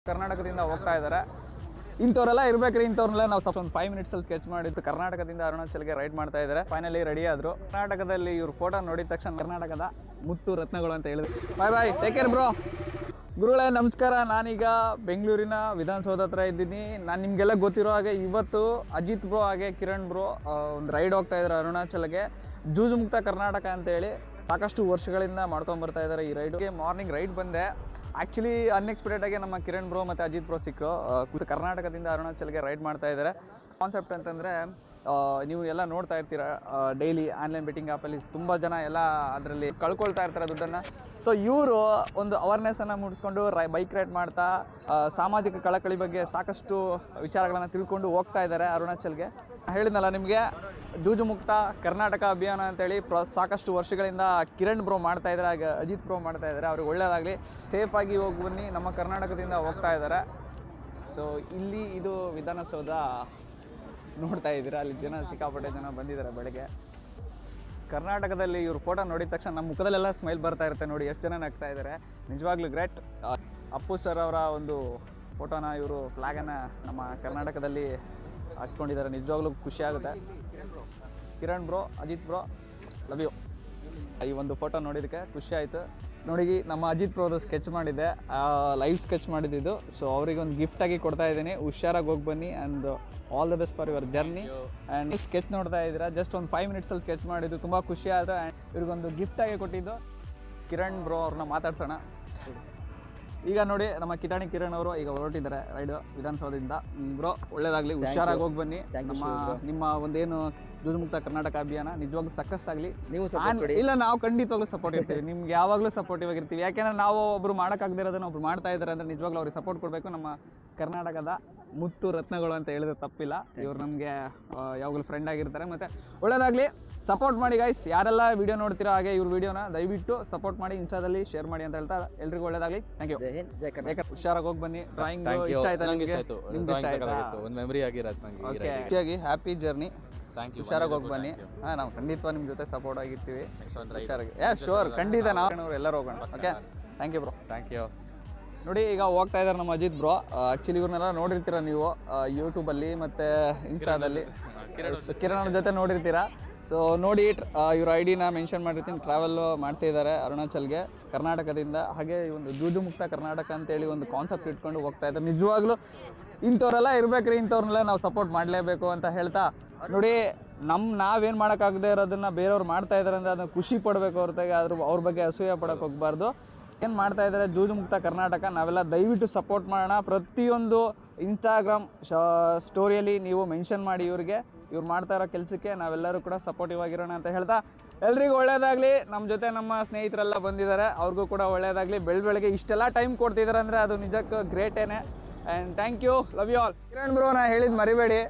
ಕರ್ನಾಟಕದಿಂದ ಹೋಗ್ತಾ ಇದ್ದಾರೆ ಇಂಥವ್ರೆಲ್ಲ ಇರ್ಬೇಕ್ರಿ ಇಂಥವ್ರನ್ನೆಲ್ಲ ನಾವು ಸ್ವಲ್ಪ ಒಂದು ಫೈವ್ ಮಿನಿಟ್ಸಲ್ಲಿ ಸ್ಕೆಚ್ ಮಾಡಿದ್ದು ಕರ್ನಾಟಕದಿಂದ ಅರುಣಾಚಲ್ಗೆ ರೈಡ್ ಮಾಡ್ತಾ ಇದ್ದಾರೆ ಫೈನಲಿ ರೆಡಿ ಆದರು ಕರ್ನಾಟಕದಲ್ಲಿ ಇವ್ರ ಫೋಟೋ ನೋಡಿದ ತಕ್ಷಣ ಕರ್ನಾಟಕದ ಮುತ್ತು ರತ್ನಗಳು ಅಂತ ಹೇಳಿದ್ರು bye bye take care bro ಗುರುಗಳೇ ನಮಸ್ಕಾರ ನಾನೀಗ ಬೆಂಗಳೂರಿನ ವಿಧಾನಸೌಧ ಹತ್ರ ಇದ್ದೀನಿ ನಾನು ನಿಮಗೆಲ್ಲ ಗೊತ್ತಿರೋ ಹಾಗೆ ಇವತ್ತು ಅಜಿತ್ ಬ್ರೋ ಹಾಗೆ ಕಿರಣ್ ಬ್ರೋ ಒಂದು ರೈಡ್ ಹೋಗ್ತಾ ಇದ್ದಾರೆ ಅರುಣಾಚಲ್ಗೆ ಜೂಜು ಮುಕ್ತ ಕರ್ನಾಟಕ ಅಂತೇಳಿ ಸಾಕಷ್ಟು ವರ್ಷಗಳಿಂದ ಮಾಡ್ಕೊಂಡು ಬರ್ತಾ ಇದ್ದಾರೆ ಈ ರೈಡ್ಗೆ ಮಾರ್ನಿಂಗ್ ರೈಡ್ ಬಂದೆ ಆ್ಯಕ್ಚುಲಿ ಅನ್ಎಕ್ಸ್ಪೆಕ್ಟೆಡ್ ಆಗಿ ನಮ್ಮ ಕಿರಣ್ ಬ್ರೋ ಮತ್ತು ಅಜಿತ್ ಬ್ರೋ ಸಿಕ್ಕರು ಆ, ಕೂತು ಕರ್ನಾಟಕದಿಂದ ಅರುಣಾಚಲ್ಗೆ ರೈಡ್ ಮಾಡ್ತಾ ಇದ್ದಾರೆ ಕಾನ್ಸೆಪ್ಟ್ ಅಂತಂದರೆ ನೀವು ಎಲ್ಲ ನೋಡ್ತಾ ಇರ್ತೀರ ಡೈಲಿ ಆನ್ಲೈನ್ ಬೆಟ್ಟಿಂಗ್ ಆ್ಯಪಲ್ಲಿ ತುಂಬ ಜನ ಎಲ್ಲ ಅದರಲ್ಲಿ ಕಳ್ಕೊಳ್ತಾ ಇರ್ತಾರೆ ದುಡ್ಡನ್ನು ಸೊ ಇವರು ಒಂದು ಅವೇರ್ನೆಸ್ಸನ್ನು ಮೂಡಿಸ್ಕೊಂಡು ರೈ ಬೈಕ್ ರೈಡ್ ಮಾಡ್ತಾ ಆ, ಸಾಮಾಜಿಕ ಕಳಕಳಿ ಬಗ್ಗೆ ಸಾಕಷ್ಟು ವಿಚಾರಗಳನ್ನು ತಿಳ್ಕೊಂಡು ಹೋಗ್ತಾ ಇದ್ದಾರೆ ಅರುಣಾಚಲ್ಗೆ ಹೇಳಿದ್ನಲ್ಲ ನಿಮಗೆ ಜೂಜು ಮುಕ್ತ ಕರ್ನಾಟಕ ಅಭಿಯಾನ ಅಂತೇಳಿ ಪ್ರ ಸಾಕಷ್ಟು ವರ್ಷಗಳಿಂದ ಕಿರಣ್ ಬ್ರೋ ಮಾಡ್ತಾ ಇದ್ದಾರೆ ಹಾಗೆ ಅಜಿತ್ ಬ್ರೋ ಮಾಡ್ತಾ ಇದ್ದಾರೆ ಅವ್ರಿಗೆ ಒಳ್ಳೆಯದಾಗಲಿ ಸೇಫಾಗಿ ಹೋಗಿ ಬನ್ನಿ ನಮ್ಮ ಕರ್ನಾಟಕದಿಂದ ಹೋಗ್ತಾ ಇದ್ದಾರೆ ಸೊ ಇಲ್ಲಿ ಇದು ವಿಧಾನಸೌಧ ನೋಡ್ತಾ ಇದ್ದೀರಾ ಅಲ್ಲಿ ಜನ ಸಿಕ್ಕಾಪಟ್ಟೆ ಜನ ಬಂದಿದ್ದಾರೆ ಬೆಳಗ್ಗೆ ಕರ್ನಾಟಕದಲ್ಲಿ ಇವ್ರ ಫೋಟೋ ನೋಡಿದ ತಕ್ಷಣ ನಮ್ಮ ಮುಖದಲ್ಲೆಲ್ಲ ಸ್ಮೈಲ್ ಬರ್ತಾ ಇರುತ್ತೆ ನೋಡಿ ಎಷ್ಟು ಜನ ನಗ್ತಾ ಇದ್ದಾರೆ ನಿಜವಾಗ್ಲೂ ಗ್ರೇಟ್ ಅಪ್ಪು ಸರ್ ಅವರ ಒಂದು ಫೋಟೋನ ಇವರು ಫ್ಲ್ಯಾಗನ್ನು ನಮ್ಮ ಕರ್ನಾಟಕದಲ್ಲಿ ಹಚ್ಕೊಂಡಿದ್ದಾರೆ ನಿಜವಾಗ್ಲೂ ಖುಷಿ ಆಗುತ್ತೆ Kiran bro Ajith bro love you ಈ ಒಂದು ಫೋಟೋ ನೋಡಿದ್ದಕ್ಕೆ ಖುಷಿ ಆಯಿತು ನೋಡಿ ನಮ್ಮ ಅಜಿತ್ ಬ್ರೋದು ಸ್ಕೆಚ್ ಮಾಡಿದ್ದೆ ಲೈವ್ ಸ್ಕೆಚ್ ಮಾಡಿದ್ದು ಸೊ ಅವರಿಗೆ ಒಂದು ಗಿಫ್ಟ್ ಆಗಿ ಕೊಡ್ತಾ ಇದ್ದೀನಿ ಹುಷಾರಾಗಿ ಹೋಗಿ ಬನ್ನಿ and all the best for your journey and sketch ನೋಡ್ತಾ ಇದ್ದೀರಾ ಜಸ್ಟ್ ಒಂದು ಫೈವ್ ಮಿನಿಟ್ಸಲ್ಲಿ ಸ್ಕೆಚ್ ಮಾಡಿದ್ದು ತುಂಬ ಖುಷಿ ಆಯಿತು ಆ್ಯಂಡ್ ಇವ್ರಿಗೊಂದು ಗಿಫ್ಟ್ ಆಗಿ ಕೊಟ್ಟಿದ್ದು ಕಿರಣ್ ಬ್ರೋ ಅವ್ರನ್ನ ಮಾತಾಡ್ಸೋಣ ಈಗ ನೋಡಿ ನಮ್ಮ ಕಿತಾಣಿ ಕಿರಣ್ ಅವರು ಈಗ ಹೊರಟಿದ್ದಾರೆ ರೈಡ್ ವಿಧಾನಸೌಧದಿಂದ ಬ್ರೋ ಒಳ್ಳೇದಾಗಲಿ ಹುಷಾರಾಗಿ ಹೋಗಿ ಬನ್ನಿ ನಮ್ಮ ನಿಮ್ಮ ಒಂದೇನು ಮುಕ್ತ ಕರ್ನಾಟಕ ಅಭಿಯಾನ ನಿಜವಾಗ್ಲೂ ಸಕ್ಸಸ್ ಆಗಲಿ ನೀವು ಇಲ್ಲ ನಾವು ಖಂಡಿತವಾಗ್ಲೂ ಸಪೋರ್ಟ್ ಇರ್ತೀವಿ ನಿಮ್ಗೆ ಯಾವಾಗಲೂ ಸಪೋರ್ಟಿವ್ ಆಗಿರ್ತೀವಿ ಯಾಕೆಂದ್ರೆ ನಾವು ಒಬ್ರು ಮಾಡೋಕ್ಕಾಗದಿರೋದನ್ನ ಒಬ್ರು ಮಾಡ್ತಾ ಇದ್ದಾರೆ ಅಂದ್ರೆ ನಿಜವಾಗ್ಲೂ ಅವ್ರಿಗೆ ಸಪೋರ್ಟ್ ಕೊಡಬೇಕು ನಮ್ಮ ಕರ್ನಾಟಕದ ಮುತ್ತು ರತ್ನಗಳು ಅಂತ ಹೇಳಿದ್ರೆ ತಪ್ಪಿಲ್ಲ ಇವ್ರು ನಮಗೆ ಯಾವಾಗಲೂ ಫ್ರೆಂಡ್ ಆಗಿರ್ತಾರೆ ಮತ್ತೆ ಒಳ್ಳೇದಾಗಲಿ ಸಪೋರ್ಟ್ ಮಾಡಿ ಗೈಸ್ ಯಾರೆಲ್ಲ ವಿಡಿಯೋ ನೋಡ್ತೀರಾ ಹಾಗೆ ಇವ್ರ ವಿಡಿಯೋನ ದಯವಿಟ್ಟು ಸಪೋರ್ಟ್ ಮಾಡಿ ಇನ್ಸ್ಟಾದಲ್ಲಿ ಶೇರ್ ಮಾಡಿ ಅಂತ ಹೇಳ್ತಾ ಎಲ್ರಿಗೂ ಒಳ್ಳೇದಾಗಲಿ ಥ್ಯಾಂಕ್ ಯು ಜೈ ಹಿಂದ್ ಜೈ ಕರ್ನಾಟಕ ಯಾಕಂದ್ರೆ ಹುಷಾರಾಗಿ ಹೋಗಿ ಬನ್ನಿ ಡ್ರಾಯಿಂಗ್ Thank you. ಇಷ್ಟ ಆಯ್ತಾ ನಂಗೆ ನಿಮಗೆ ಇಷ್ಟ ಆಯ್ತು. ನಿಮ್ಗೆ ಇಷ್ಟ Drawing ಆಯ್ತಾ ಸಾಕಾಗಿತ್ತು. ಒಂದು ಮೆಮರಿ ಆಗಿರತ್ತೆ ನಂಗೆ ಈ ಓಕೆ ride ಗೆ. Happy journey Thank you. ಹುಷಾರಾಗಿ ಹೋಗಿ ಬಂದಿದ್ದಕ್ಕೂ ಬನ್ನಿ thank you. ಹಾಂ ನಾವು ಖಂಡಿತವಾಗಿ ನಿಮ್ಮ ಜೊತೆ ಸಪೋರ್ಟ್ ಆಗಿರ್ತೀವಿ Next one ride. ಹುಷಾರಾಗಿ ಯಾ ಶೋರ್ ಖಂಡಿತ ನಾವು ಎಲ್ಲರೂ ಹೋಗೋಣ okay thank you bro Thank you. ನೋಡಿ ಈಗ ಹೋಗ್ತಾ ಇದ್ದಾರೆ ನಮ್ಮ ಅಜಿತ್ ಬ್ರೋ ಆ್ಯಕ್ಚುಲಿ ಇವ್ರನ್ನೆಲ್ಲ ನೋಡಿರ್ತೀರ ನೀವು ಯೂಟ್ಯೂಬಲ್ಲಿ ಮತ್ತು ಇನ್ಸ್ಟಾದಲ್ಲಿ ಕಿರಣ್ ಅವ್ರ ಜೊತೆ ನೋಡಿರ್ತೀರಾ ಸೊ ನೋಡಿ ಇವ್ರ ಐ ಡಿನ ಮೆನ್ಷನ್ ಮಾಡಿರ್ತೀನಿ ಟ್ರಾವೆಲ್ ಮಾಡ್ತಾ ಇದ್ದಾರೆ ಅರುಣಾಚಲ್ಗೆ ಕರ್ನಾಟಕದಿಂದ ಹಾಗೆ ಈ ಒಂದು ಜೂಜು ಮುಕ್ತ ಕರ್ನಾಟಕ ಅಂತೇಳಿ ಒಂದು ಕಾನ್ಸೆಪ್ಟ್ ಇಟ್ಕೊಂಡು ಹೋಗ್ತಾ ಇದ್ದಾರೆ ನಿಜವಾಗ್ಲೂ ಇಂಥವ್ರೆಲ್ಲ ಇರ್ಬೇಕ್ರಿ ಇಂಥವ್ರನ್ನೆಲ್ಲ ನಾವು ಸಪೋರ್ಟ್ ಮಾಡಲೇಬೇಕು ಅಂತ ಹೇಳ್ತಾ ನೋಡಿ ನಮ್ಮ ನಾವೇನು ಮಾಡೋಕ್ಕಾಗದೇ ಇರೋದನ್ನ ಬೇರೆಯವ್ರು ಮಾಡ್ತಾ ಇದ್ದಾರೆ ಅಂದರೆ ಅದನ್ನ ಖುಷಿ ಪಡಬೇಕು ಹೊರತಾಗಿ ಅದ್ರ ಅವ್ರ ಬಗ್ಗೆ ಅಸೂಯೆ ಪಡೋಕೆ ಹೋಗಬಾರ್ದು ಏನು ಮಾಡ್ತಾ ಇದ್ದಾರೆ ಜೂಜು ಮುಕ್ತ ಕರ್ನಾಟಕ ನಾವೆಲ್ಲ ದಯವಿಟ್ಟು ಸಪೋರ್ಟ್ ಮಾಡೋಣ ಪ್ರತಿಯೊಂದು ಇನ್ಸ್ಟಾಗ್ರಾಮ್ ಸ್ಟೋರಿಯಲ್ಲಿ ನೀವು ಮೆನ್ಷನ್ ಮಾಡಿ ಇವ್ರಿಗೆ ಇವ್ರು ಮಾಡ್ತಾ ಇರೋ ಕೆಲಸಕ್ಕೆ ನಾವೆಲ್ಲರೂ ಕೂಡ ಸಪೋರ್ಟಿವ್ ಆಗಿರೋಣ ಅಂತ ಹೇಳ್ತಾ ಎಲ್ರಿಗೂ ಒಳ್ಳೇದಾಗಲಿ ನಮ್ಮ ಜೊತೆ ನಮ್ಮ ಸ್ನೇಹಿತರೆಲ್ಲ ಬಂದಿದ್ದಾರೆ ಅವ್ರಿಗೂ ಕೂಡ ಒಳ್ಳೇದಾಗಲಿ ಬೆಳ ಬೆಳಗ್ಗೆ ಇಷ್ಟೆಲ್ಲ ಟೈಮ್ ಕೊಡ್ತಿದ್ದಾರೆ ಅಂದರೆ ಅದು ನಿಜಕ್ಕೆ ಗ್ರೇಟೇನೆ and thank you love you all Kiran bro ನಾ ಹೇಳಿದ್ದು ಮರಿಬೇಡಿ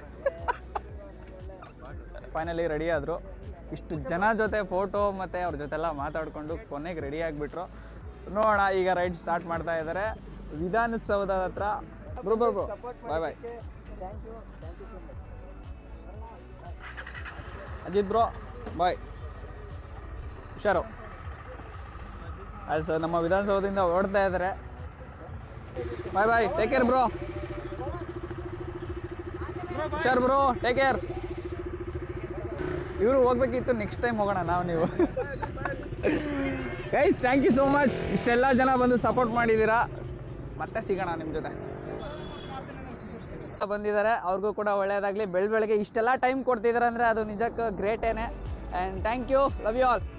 ಫೈನಲಿ ರೆಡಿ ಆದರು ಇಷ್ಟು ಜನ ಜೊತೆ ಫೋಟೋ ಮತ್ತು ಅವ್ರ ಜೊತೆ ಎಲ್ಲ ಮಾತಾಡಿಕೊಂಡು ಕೊನೆಗೆ ರೆಡಿ ಆಗಿಬಿಟ್ರು ನೋಡೋಣ ಈಗ ರೈಡ್ ಸ್ಟಾರ್ಟ್ ಮಾಡ್ತಾ ಇದ್ದಾರೆ ವಿಧಾನಸೌಧ ಹತ್ರ bro bro bro bye bye Ajith bro bye ಹುಷಾರು ಅದು ಸರ್ ನಮ್ಮ ವಿಧಾನಸೌಧದಿಂದ ಓಡ್ತಾ ಇದ್ದಾರೆ bye bye take care bro ಹುಷಾರ್ ಬ್ರೋ ಟೇಕ್ ಕೇರ್ ಇವರು ಹೋಗ್ಬೇಕಿತ್ತು ನೆಕ್ಸ್ಟ್ ಟೈಮ್ ಹೋಗೋಣ ನಾವು ನೀವು guys thank you so much ಇಷ್ಟೆಲ್ಲ ಜನ ಬಂದು ಸಪೋರ್ಟ್ ಮಾಡಿದ್ದೀರಾ ಮತ್ತೆ ಸಿಗೋಣ ನಿಮ್ಮ ಜೊತೆ ಬಂದಿದ್ದಾರೆ ಅವ್ರಿಗೂ ಕೂಡ ಒಳ್ಳೆಯದಾಗಲಿ ಬೆಳ ಬೆಳಗ್ಗೆ ಇಷ್ಟೆಲ್ಲ ಟೈಮ್ ಕೊಡ್ತಿದ್ದಾರೆ ಅಂದರೆ ಅದು ನಿಜಕ್ಕೆ ಗ್ರೇಟೇನೆ and thank you love you all